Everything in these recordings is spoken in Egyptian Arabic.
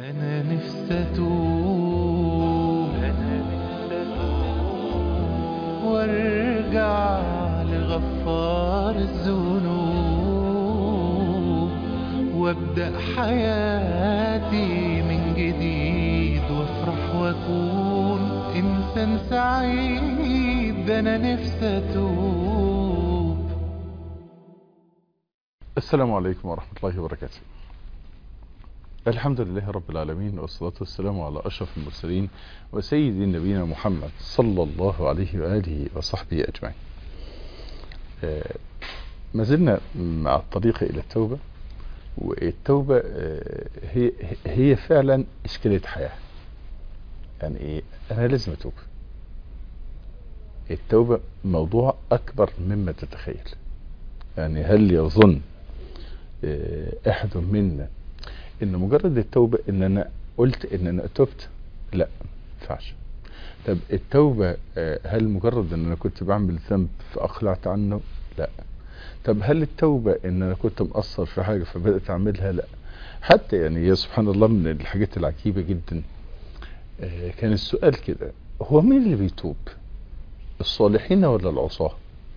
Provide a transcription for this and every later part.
أنا نفسي أتوب أنا نفسي أتوب وارجع لغفار الذنوب وابدأ حياتي من جديد وافرح واكون إنسان سعيد أنا نفسي أتوب السلام عليكم ورحمة الله وبركاته الحمد لله رب العالمين والصلاة والسلام على أشرف المرسلين وسيد نبينا محمد صلى الله عليه وآله وصحبه أجمعين آه، ما زلنا مع الطريق إلى التوبة والتوبة آه، هي, هي فعلا إشكالية حياة يعني إيه أنا لازم أتوب التوبة موضوع أكبر مما تتخيل يعني هل يظن آه، أحد منا ان مجرد التوبة ان انا قلت ان انا تبت لا ينفعش طب التوبة آه، هل مجرد ان انا كنت بعمل ذنب فاقلعت عنه لا طب هل التوبة ان انا كنت مقصر في حاجة فبدأت اعملها لا حتى يعني يا سبحان الله من الحاجات العجيبة جدا آه، كان السؤال كده هو مين اللي بيتوب الصالحين ولا العصاة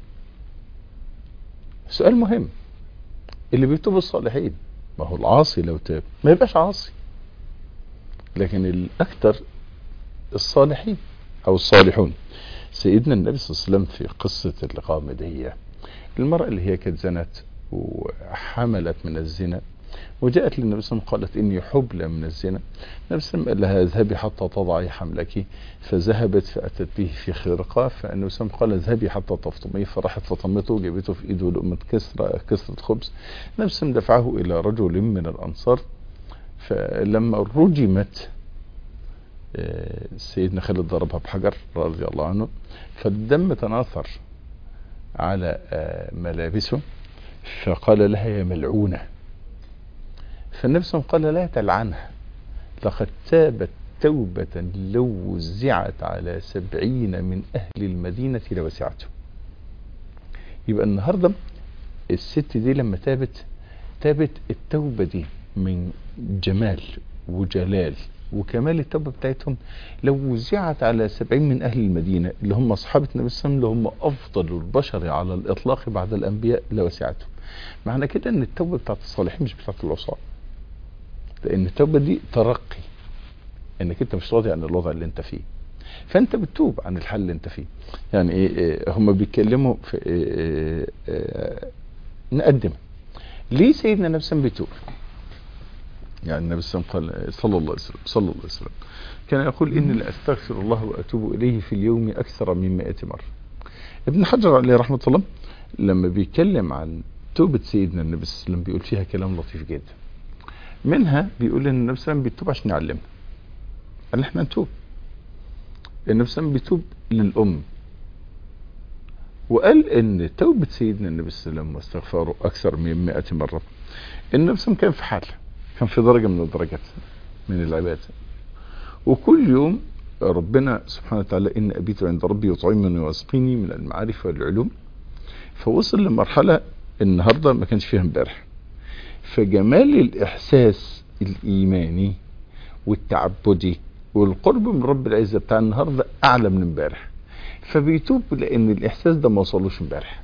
سؤال مهم اللي بيتوب الصالحين ما هو العاصي لو تاب ما يبقاش عاصي لكن الأكثر الصالحين أو الصالحون سيدنا النبي صلى الله عليه وسلم في قصة الغامدية المرأة اللي هي كانت زنت وحملت من الزنا وجاءت للنبي صلى الله عليه وسلم قالت إني حبلى من الزنا النبي صلى الله عليه وسلم قال لها اذهبي حتى تضعي حملك فذهبت فأتت به في خرقة فالنبي صلى الله عليه وسلم قال اذهبي حتى تفطميه فراحت فطمته وجابته في إيده لقمة كسرة كسرة خبز النبي صلى الله عليه وسلم دفعه إلى رجل من الأنصار فلما رجمت آه، سيدنا خالد ضربها بحجر رضي الله عنه فالدم تناثر على آه، ملابسه فقال لها يا ملعونه فالنبي صلى الله عليه وسلم قال لا تلعنها لقد تابت توبة لو وزعت على سبعين من أهل المدينة لوسعته يبقى النهاردة الست دي لما تابت تابت التوبة دي من جمال وجلال وكمال التوبة بتاعتهم لو وزعت على سبعين من أهل المدينة اللي هم أصحاب النبي صلى الله عليه وسلم اللي هم أفضل البشر على الإطلاق بعد الأنبياء لوسعتهم معنى كده أن التوبة بتاعت الصالحين مش بتاعت العصاة لان التوبه دي ترقي انك انت مش راضي عن الوضع اللي انت فيه فانت بتتوب عن الحل اللي انت فيه يعني ايه, إيه هم بيتكلموا في إيه إيه إيه نقدم ليه سيدنا النبي صلى الله عليه وسلم بيتوب يعني النبي صلى الله عليه وسلم قال صلى الله عليه وسلم صلى الله عليه وسلم كان يقول اني لاستغفر الله واتوب اليه في اليوم اكثر من 100 مره ابن حجر عليه رحمه الله لما بيتكلم عن توبه سيدنا النبي صلى الله عليه وسلم بيقول فيها كلام لطيف جدا منها بيقول ان النبي صلى الله عليه وسلم بيتوب عشان يعلمنا قال احنا نتوب النبي صلى الله عليه وسلم بيتوب للام وقال ان توبة سيدنا النبي صلى الله عليه وسلم واستغفاره اكثر من 100 مرة النبي صلى الله عليه وسلم كان في حال كان في درجة من الدرجات من العبادة وكل يوم ربنا سبحانه وتعالى ان ابيت عند ربي يطعمني ويسقيني من المعارف والعلوم فوصل لمرحلة النهاردة ما كانش فيها امبارح فجمال الإحساس الإيماني والتعبدي والقرب من رب العزة بتاع النهاردة أعلى من امبارح فبيتوب لأن الإحساس ده ما وصلوش امبارح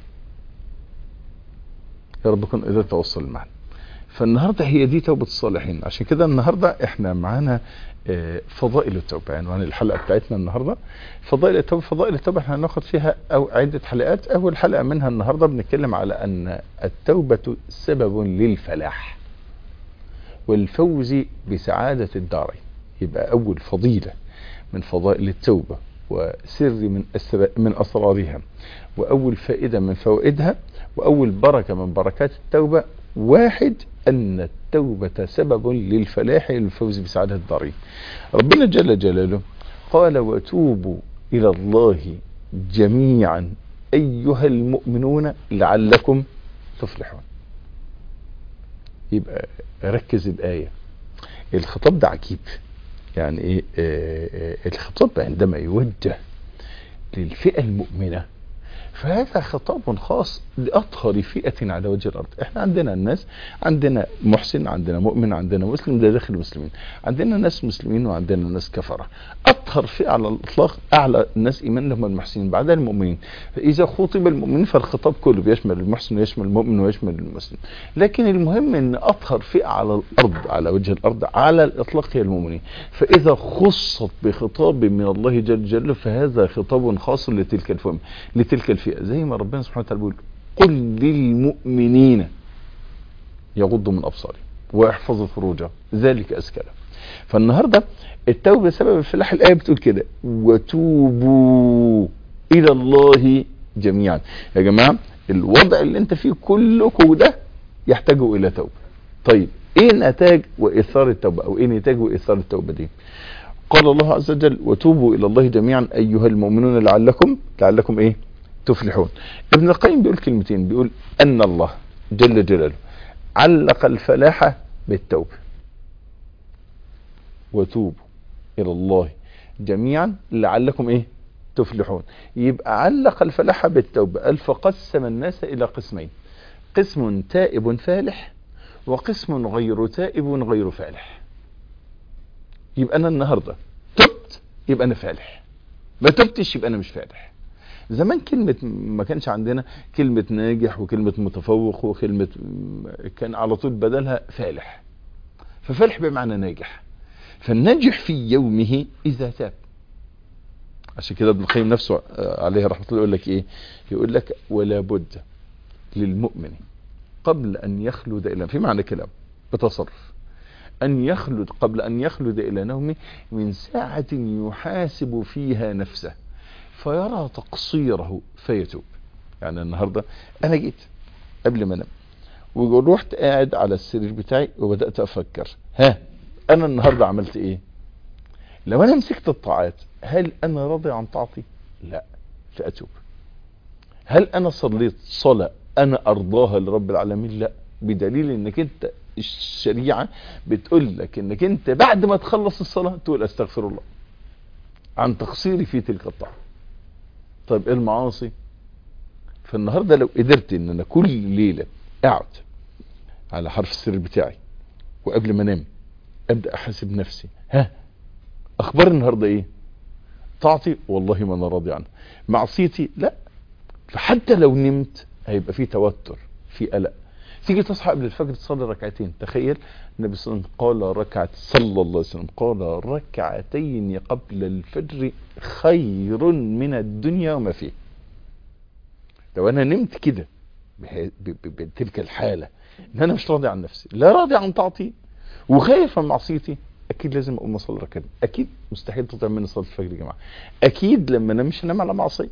يا رب كن إذا توصل معنا فالنهاردة هي دي توبة الصالحين عشان كده النهاردة احنا معانا فضائل التوبة عنوان الحلقة بتاعتنا النهاردة فضائل التوبة فضائل التوبة احنا هناخد فيها أو عدة حلقات أول حلقة منها النهاردة بنتكلم على أن التوبة سبب للفلاح والفوز بسعادة الدارين يبقى أول فضيلة من فضائل التوبة وسر من من أسرارها وأول فائدة من فوائدها وأول بركة من بركات التوبة واحد أن التوبة سبب للفلاح للفوز بسعادة الدارين ربنا جل جلاله قال وتوبوا إلى الله جميعا أيها المؤمنون لعلكم تفلحون يبقى ركز الآية الخطاب ده عجيب يعني ايه آه الخطاب عندما يوجه للفئة المؤمنة فهذا خطاب خاص لأطهر فئة على وجه الأرض احنا عندنا الناس عندنا محسن عندنا مؤمن عندنا مسلم ده داخل المسلمين عندنا ناس مسلمين وعندنا ناس كفرة أطهر فئة على الإطلاق أعلى الناس إيمان هم المحسنين بعدها المؤمنين فإذا خطب المؤمنين فالخطاب كله بيشمل المحسن ويشمل المؤمن ويشمل المسلم لكن المهم أن أطهر فئة على الأرض على وجه الأرض على الإطلاق هي المؤمنين فإذا خصت بخطاب من الله جل جلاله فهذا خطاب خاص لتلك الفئة لتلك الفئة زي ما ربنا سبحانه وتعالى بيقول قل للمؤمنين يغضوا من أبصارهم ويحفظوا فروجهم ذلك أزكى لهم فالنهاردة التوبة سبب الفلاح الآية بتقول كده وتوبوا إلى الله جميعا يا جماعة الوضع اللي انت فيه كلكم ده يحتاج إلى توبة طيب ايه نتاج وإثار التوبة او ايه نتاج وإثار التوبة دي قال الله عز وجل وتوبوا إلى الله جميعا أيها المؤمنون لعلكم لعلكم ايه تفلحون ابن القيم بيقول كلمتين بيقول أن الله جل جلاله علق الفلاح بالتوبة وتوبوا إلى الله جميعا لعلكم ايه تفلحون يبقى علق الفلاح بالتوبة قال فقسم الناس إلى قسمين قسم تائب فالح وقسم غير تائب غير فالح يبقى أنا النهاردة تبت يبقى أنا فالح ما تبتش يبقى أنا مش فالح زمان كلمة ما كانش عندنا كلمة ناجح وكلمة متفوق وكلمة كان على طول بدلها فالح ففالح بمعنى ناجح فالناجح في يومه إذا تاب عشان كده ابن القيم نفسه عليه رحمة الله يقول لك ايه يقول لك ولا بد للمؤمن قبل ان يخلد الى في معنى كلام بتصرف ان يخلد قبل ان يخلد الى نومه من ساعة يحاسب فيها نفسه فيرى تقصيره فيتوب يعني النهاردة انا جيت قبل ما انام ورحت قاعد على السرير بتاعي وبدأت افكر ها انا النهاردة عملت ايه لو انا مسكت الطاعات هل انا راضي عن طاعتي لا فاتوب هل انا صليت صلاة انا ارضاها لرب العالمين لا بدليل انك انت الشريعة بتقول لك انك انت بعد ما تخلص الصلاة تقول استغفر الله عن تقصيري في تلك الطاعة طيب ايه المعاصي فالنهاردة لو قدرت ان انا كل ليلة اقعد على حرف السر بتاعي وقبل ما انام ابدأ احاسب نفسي ها اخبار النهاردة ايه طاعتي والله ما انا راضي عنها معصيتي لا فحتى لو نمت هيبقى في توتر في قلق تيجي تصحى قبل الفجر تصلي ركعتين تخيل النبي صلى الله عليه وسلم قال ركعة صلى الله عليه وسلم قال ركعتين قبل الفجر خير من الدنيا وما فيه لو انا نمت كده بتلك الحالة ان انا مش راضي عن نفسي لا راضي عن طاعتي وخايف من معصيتي اكيد لازم اقوم اصلي ركعتين اكيد مستحيل تطلع مني صلاه الفجر يا جماعه اكيد لما انام مش هنام على معصيه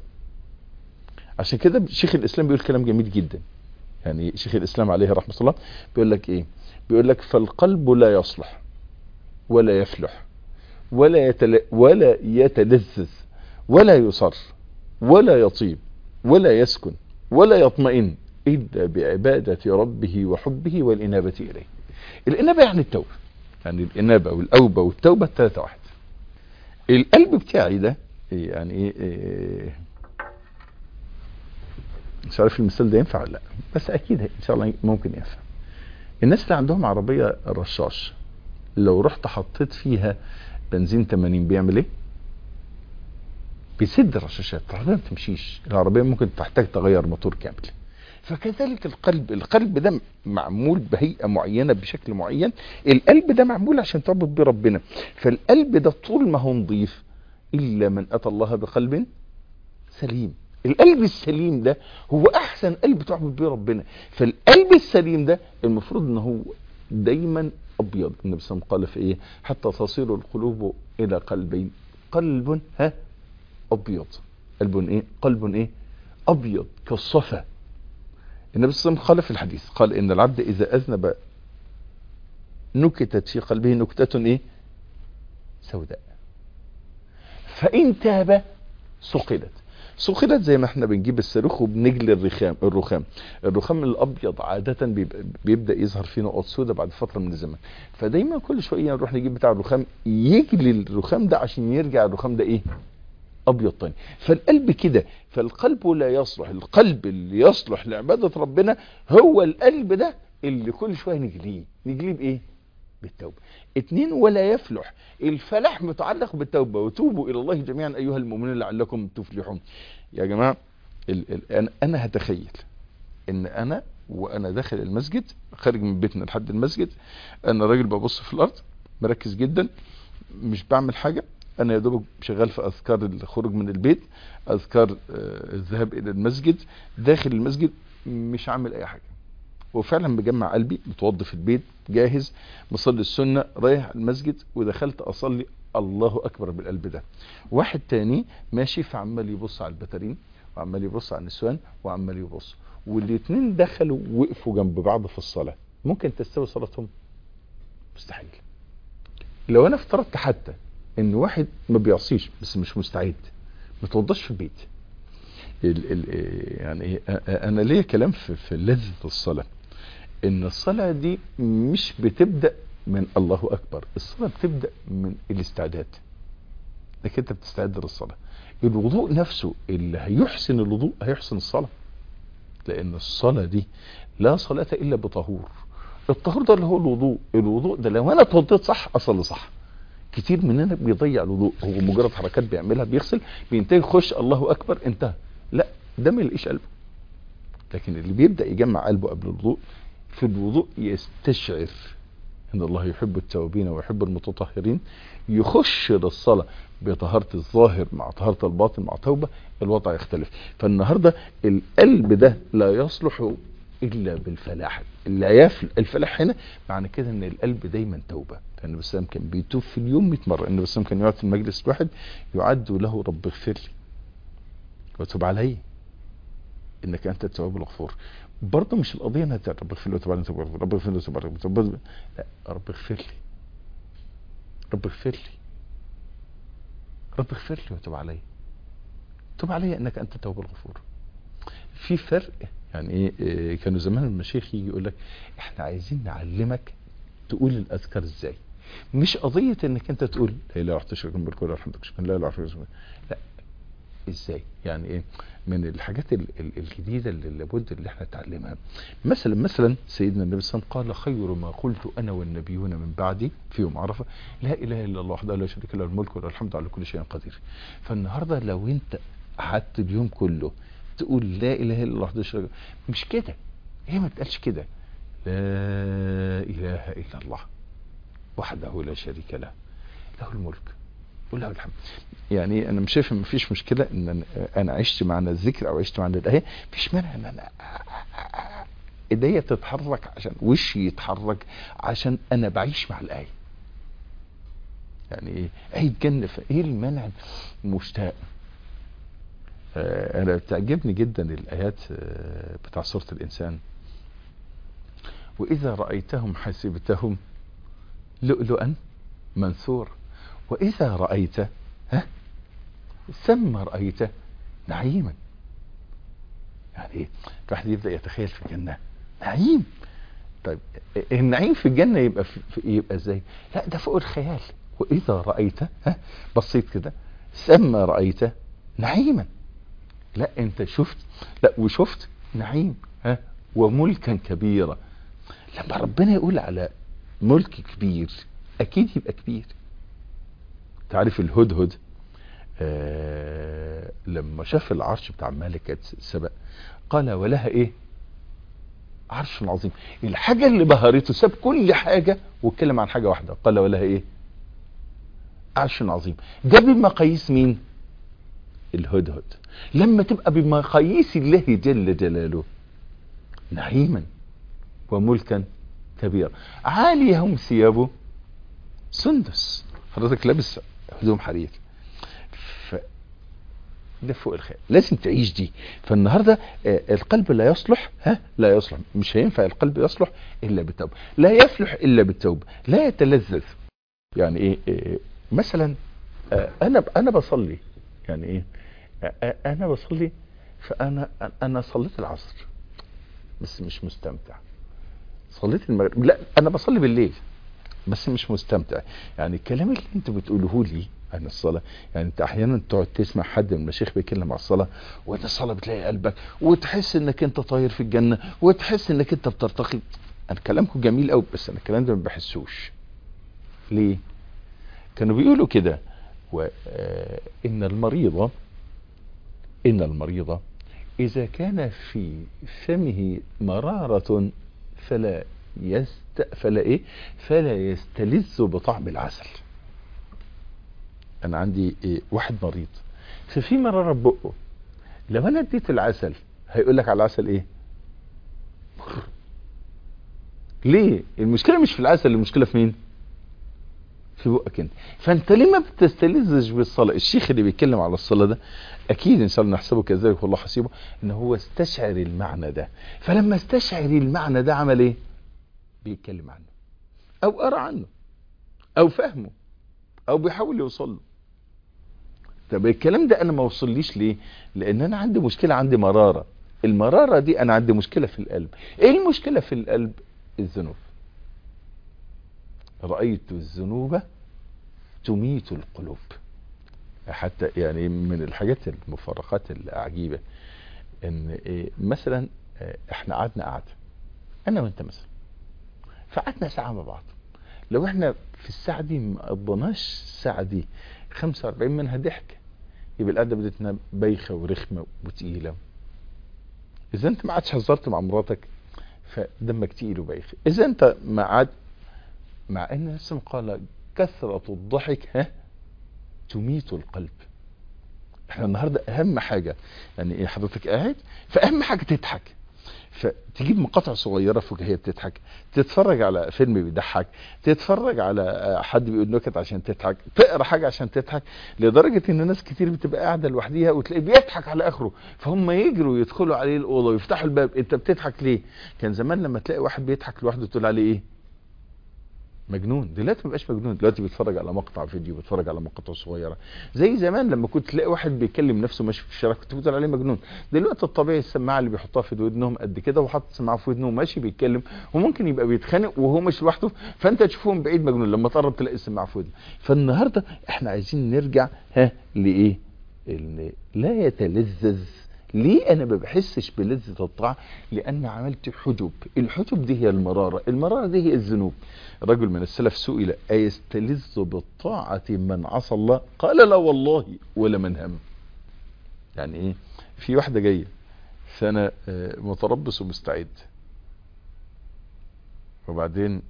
عشان كده شيخ الاسلام بيقول كلام جميل جدا يعني شيخ الاسلام عليه رحمه الله بيقول لك ايه بيقول لك فالقلب لا يصلح ولا يفلح ولا يتل... ولا يتلذذ ولا يصر ولا يطيب ولا يسكن ولا يطمئن الا بعباده ربه وحبه والانابه اليه الانابه يعني التوبه يعني الانابه والاوبه والتوبه الثلاثه واحد القلب بتاعي ده يعني ايه, إيه مش عارف المثال ده ينفع ولا لا بس اكيد ان شاء الله ممكن ينفع الناس اللي عندهم عربيه رشاش لو رحت حطيت فيها بنزين 80 بيعمل ايه بيسد الرشاشات العربيه ما بتمشيش العربيه ممكن تحتاج تغير موتور كامل فكذلك القلب القلب ده معمول بهيئة معينة بشكل معين القلب ده معمول عشان تعبد بيه ربنا فالقلب ده طول ما هو نظيف إلا من أتى الله بقلب سليم القلب السليم ده هو أحسن قلب تعبد بيه ربنا فالقلب السليم ده المفروض ان هو دايما أبيض النبي صلى الله عليه وسلم قال في إيه حتى تصير القلوب إلى قلبين قلب ها أبيض قلب إيه قلب إيه أبيض كالصفا النبي صلى الله عليه وسلم قال في الحديث قال ان العبد اذا اذنب نكتت في قلبه نكتة ايه سوداء فان تاب سقلت سقلت زي ما احنا بنجيب الصاروخ وبنجلي الرخام الرخام الرخام الابيض عادة بيبدأ يظهر فيه نقط سوداء بعد فترة من الزمن فدايما كل شوية نروح نجيب بتاع الرخام يجلي الرخام ده عشان يرجع الرخام ده ايه ابيض طيني فالقلب كده فالقلب لا يصلح القلب اللي يصلح لعبادة ربنا هو القلب ده اللي كل شوية نجليه نجليه بايه بالتوبة اتنين ولا يفلح الفلاح متعلق بالتوبة وتوبوا الى الله جميعا ايها المؤمنين لعلكم تفلحون يا جماعة ال ال انا, أنا هتخيل ان انا وانا داخل المسجد خارج من بيتنا لحد المسجد انا راجل ببص في الارض مركز جدا مش بعمل حاجة انا يا دوبك شغال في اذكار الخروج من البيت اذكار الذهاب الى المسجد داخل المسجد مش عامل اي حاجة وفعلا مجمع قلبي متوضي في البيت جاهز مصلي السنة رايح المسجد ودخلت اصلي الله اكبر بالقلب ده واحد تاني ماشي فعمال يبص على البتارين وعمال يبص على النسوان وعمال يبص والاتنين دخلوا وقفوا جنب بعض في الصلاة ممكن تستوي صلاتهم مستحيل لو انا افترضت حتى ان واحد ما بيعصيش بس مش مستعد ما توضاش في البيت ال ال يعني انا ليا كلام في, في لذة الصلاة ان الصلاة دي مش بتبدأ من الله اكبر الصلاة بتبدأ من الاستعداد انك انت بتستعد للصلاة الوضوء نفسه اللي هيحسن الوضوء هيحسن الصلاة لان الصلاة دي لا صلاة الا بطهور الطهور ده اللي هو الوضوء الوضوء ده لو انا اتوضيت صح اصلي صح كتير مننا بيضيع الوضوء هو مجرد حركات بيعملها بيغسل بينتهي يخش الله اكبر انتهى لا ده ما يلاقيش قلبه لكن اللي بيبدا يجمع قلبه قبل الوضوء في الوضوء يستشعر ان الله يحب التوابين ويحب المتطهرين يخش للصلاه بطهاره الظاهر مع طهاره الباطن مع توبه الوضع يختلف فالنهارده القلب ده لا يصلح الا بالفلاح لا يفل الفلاح هنا معنى كده ان القلب دايما توبه لان النبي كان بيتوب في اليوم 100 مره النبي كان يقعد في المجلس الواحد يعد له رب اغفر لي وتوب علي انك انت التواب الغفور برضه مش القضيه انها رب اغفر لي وتوب علي رب اغفر لي وتوب علي لا رب اغفر لي رب اغفر لي رب اغفر لي وتوب علي توب علي انك انت التواب الغفور في فرق يعني ايه كانوا زمان المشايخ يجي يقول لك احنا عايزين نعلمك تقول الاذكار ازاي مش قضية انك انت تقول لا اله الا تشرك بالكل الحمد لله لا اله الا لا ازاي يعني ايه من الحاجات ال ال الجديدة اللي لابد اللي احنا نتعلمها مثلا مثلا سيدنا النبي صلى الله عليه وسلم قال خير ما قلت انا والنبيون من بعدي في يوم عرفه لا اله الا الله وحده لا شريك له الملك وله الحمد على كل شيء قدير فالنهارده لو انت قعدت اليوم كله تقول لا اله الا الله وحده شريك مش كده هي ما تقالش كده لا اله الا الله وحده لا شريك له له الملك وله الحمد يعني انا مش شايف ان مفيش مشكله ان انا عشت معنى الذكر او عشت معنى الايه مفيش مانع ان انا ايديا تتحرك عشان وشي يتحرك عشان انا بعيش مع الايه يعني ايه ايه الجنه فايه المانع مشتاق انا بتعجبني جدا الايات بتاع سوره الانسان واذا رايتهم حسبتهم لؤلؤا منثور واذا رايت ها ثم رايت نعيما يعني ايه الواحد يبدا يتخيل في الجنه نعيم طيب النعيم في الجنه يبقى في يبقى ازاي لا ده فوق الخيال واذا رايت ها بصيت كده ثم رايت نعيما لا انت شفت لا وشفت نعيم ها وملكا كبيرا لما ربنا يقول على ملك كبير اكيد يبقى كبير تعرف الهدهد آه لما شاف العرش بتاع ملكة سبأ قال ولها ايه عرش عظيم الحاجة اللي بهرته ساب كل حاجة واتكلم عن حاجة واحدة قال ولها ايه عرش عظيم ده بمقاييس مين الهدهد لما تبقى بمقاييس الله جل جلاله نعيما وملكا كبيرا عاليهم ثيابه سندس حضرتك لابس هدوم حرير ف ده فوق الخيال لازم تعيش دي فالنهارده القلب لا يصلح ها لا يصلح مش هينفع القلب يصلح الا بالتوبه لا يفلح الا بالتوبه لا يتلذذ يعني ايه, إيه مثلا انا انا بصلي يعني ايه انا بصلي فانا انا صليت العصر بس مش مستمتع صليت المغرب لا انا بصلي بالليل بس مش مستمتع يعني الكلام اللي انت بتقوله لي عن الصلاة يعني انت احيانا تقعد تسمع حد من المشايخ بيتكلم عن الصلاة وانت الصلاة بتلاقي قلبك وتحس انك انت طاير في الجنة وتحس انك انت بترتقي انا كلامكم جميل قوي بس انا الكلام ده ما بحسوش ليه كانوا بيقولوا كده وان المريض ان المريض اذا كان في فمه مرارة فلا يست فلا ايه فلا يستلذ بطعم العسل انا عندي إيه واحد مريض ففي مرارة بقه لو انا اديت العسل هيقول لك على العسل ايه مر. ليه المشكلة مش في العسل المشكلة في مين في بقك انت فانت ليه ما بتستلذش بالصلاة الشيخ اللي بيتكلم على الصلاة ده اكيد ان شاء الله نحسبه كذلك والله حسيبه ان هو استشعر المعنى ده فلما استشعر المعنى ده عمل ايه بيتكلم عنه او قرا عنه او فهمه او بيحاول يوصل له طب الكلام ده انا ما وصليش ليه لان انا عندي مشكلة عندي مرارة المرارة دي انا عندي مشكلة في القلب ايه المشكلة في القلب الذنوب رأيت الذنوب تميت القلوب حتى يعني من الحاجات المفارقات العجيبة ان إيه مثلا احنا قعدنا قعدة انا وانت مثلا فقعدنا ساعة مع بعض لو احنا في الساعة دي ما قضناش الساعة دي 45 منها ضحك يبقى القعدة بدتنا بايخة ورخمة وتقيلة اذا انت ما عادش هزرت مع مراتك فدمك تقيل وبايخ اذا انت ما عاد مع ان النبي قال كثرة الضحك ها تميت القلب احنا النهاردة اهم حاجة يعني ايه حضرتك قاعد فاهم حاجة تضحك فتجيب مقاطع صغيرة فكاهية بتضحك تتفرج على فيلم بيضحك تتفرج على حد بيقول نكت عشان تضحك تقرا حاجة عشان تضحك لدرجة ان ناس كتير بتبقى قاعدة لوحديها وتلاقيه بيضحك على اخره فهم يجروا يدخلوا عليه الاوضة ويفتحوا الباب انت بتضحك ليه كان زمان لما تلاقي واحد بيضحك لوحده تقول عليه ايه مجنون دلوقتي ما بقاش مجنون دلوقتي بيتفرج على مقطع فيديو بيتفرج على مقاطع صغيره زي زمان لما كنت تلاقي واحد بيكلم نفسه ماشي في الشارع كنت بتقول عليه مجنون دلوقتي الطبيعي السماعه اللي بيحطها في ودنهم قد كده وحاطط السماعه في ودنه وماشي بيتكلم وممكن يبقى بيتخانق وهو مش لوحده فانت تشوفه من بعيد مجنون لما تقرب تلاقي السماعه في ودنه فالنهارده احنا عايزين نرجع ها لايه ان لا يتلذذ ليه انا ما بحسش بلذة الطاعة لان عملت حجب الحجب دي هي المرارة المرارة دي هي الذنوب رجل من السلف سئل ايستلذ بالطاعة من عصى الله قال لا والله ولا من هم يعني ايه في واحدة جاية فانا متربص ومستعد وبعدين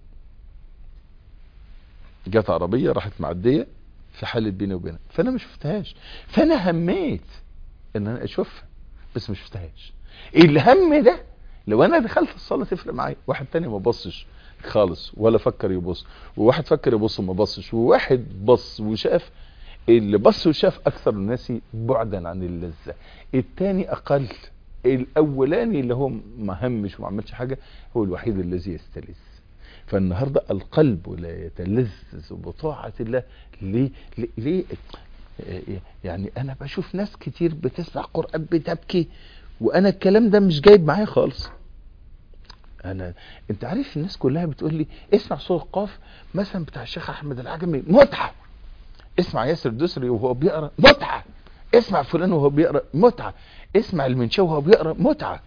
جت عربية راحت معدية في حالة بيني وبينها فانا ما شفتهاش فانا هميت ان انا اشوفها بس ما شفتهاش الهم ده لو انا دخلت الصلاه تفرق معايا واحد تاني ما بصش خالص ولا فكر يبص وواحد فكر يبص وما بصش وواحد بص وشاف اللي بص وشاف اكثر الناس بعدا عن اللذه التاني اقل الاولاني اللي هو ما همش وما عملش حاجه هو الوحيد الذي يستلذ فالنهارده القلب لا يتلذذ بطاعه الله ليه ليه, ليه يعني انا بشوف ناس كتير بتسمع قرآن بتبكي وانا الكلام ده مش جايب معايا خالص انا انت عارف الناس كلها بتقول لي اسمع سورة قاف مثلا بتاع الشيخ احمد العجمي متعة اسمع ياسر الدسري وهو بيقرا متعة اسمع فلان وهو بيقرا متعة اسمع المنشاوي وهو بيقرا متعة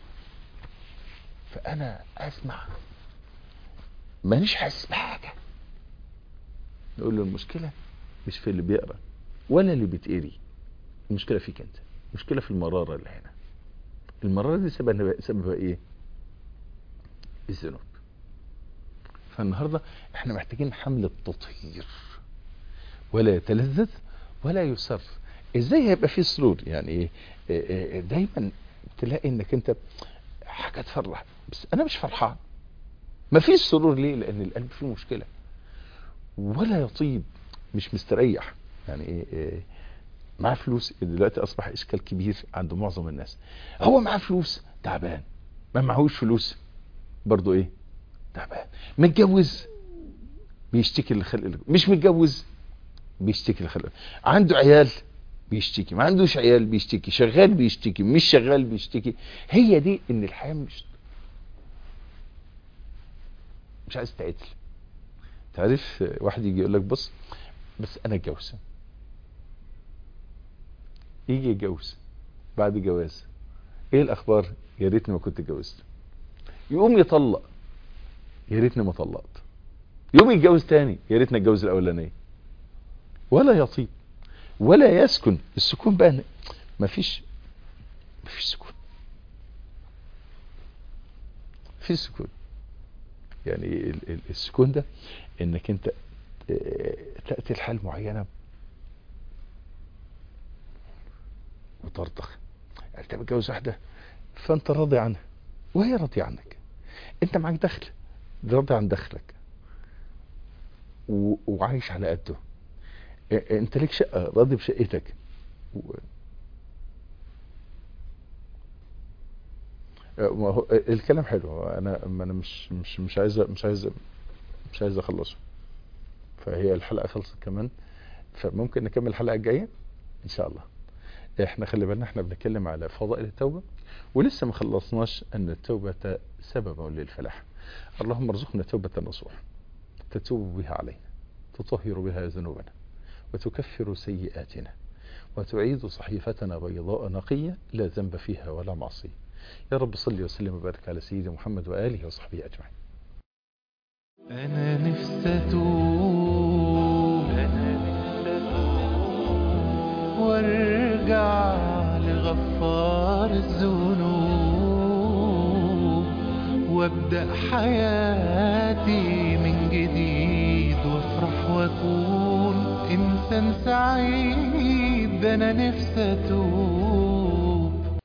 فانا اسمع مانيش حاسس بحاجة نقول له المشكلة مش في اللي بيقرا ولا اللي بتقري المشكلة فيك انت المشكلة في المرارة اللي هنا المرارة دي سببها, سببها ايه الذنوب فالنهاردة احنا محتاجين حملة تطهير ولا يتلذذ ولا يسر ازاي هيبقى فيه سرور يعني ايه دايما تلاقي انك انت حاجة تفرح بس انا مش فرحان ما فيش سرور ليه لان القلب فيه مشكلة ولا يطيب مش مستريح يعني ايه, إيه معاه فلوس دلوقتي اصبح اشكال كبير عند معظم الناس هو معاه فلوس تعبان ما معهوش فلوس برضو ايه تعبان متجوز بيشتكي للخلق مش متجوز بيشتكي للخلق عنده عيال بيشتكي ما عندوش عيال بيشتكي شغال بيشتكي مش شغال بيشتكي هي دي ان الحياة مش مش عايز تعدل تعرف واحد يجي يقول لك بص بس انا اتجوز يجي يتجوز بعد جواز ايه الاخبار يا ريتني ما كنت اتجوزت يقوم يطلق يا ريتني ما طلقت يقوم يتجوز تاني يا ريتني اتجوز الاولانيه ولا يطيب ولا يسكن السكون بقى مفيش مفيش سكون في سكون يعني ال- ال- السكون ده انك انت آه، تأتي الحال معينة وترضخ يعني انت متجوز واحدة فانت راضي عنها وهي راضية عنك انت معاك دخل راضي عن دخلك و- وعايش على قده اه- انت ليك شقة راضي بشقتك و- اه، ما هو الكلام حلو انا ما انا مش مش مش عايز مش عايز مش عايز اخلصه فهي الحلقة خلصت كمان فممكن نكمل الحلقة الجاية ان شاء الله احنا خلي بالنا احنا بنتكلم على فضائل التوبة ولسه ما خلصناش ان التوبة سبب للفلاح اللهم ارزقنا توبة نصوح تتوب بها علينا تطهر بها ذنوبنا وتكفر سيئاتنا وتعيد صحيفتنا بيضاء نقية لا ذنب فيها ولا معصية يا رب صل وسلم وبارك على سيدنا محمد وآله وصحبه أجمعين أنا نفسي أتوب أنا نفسي أتوب وارجع لغفار الذنوب وابدأ حياتي من جديد وافرح واكون إنسان سعيد ده أنا نفسي أتوب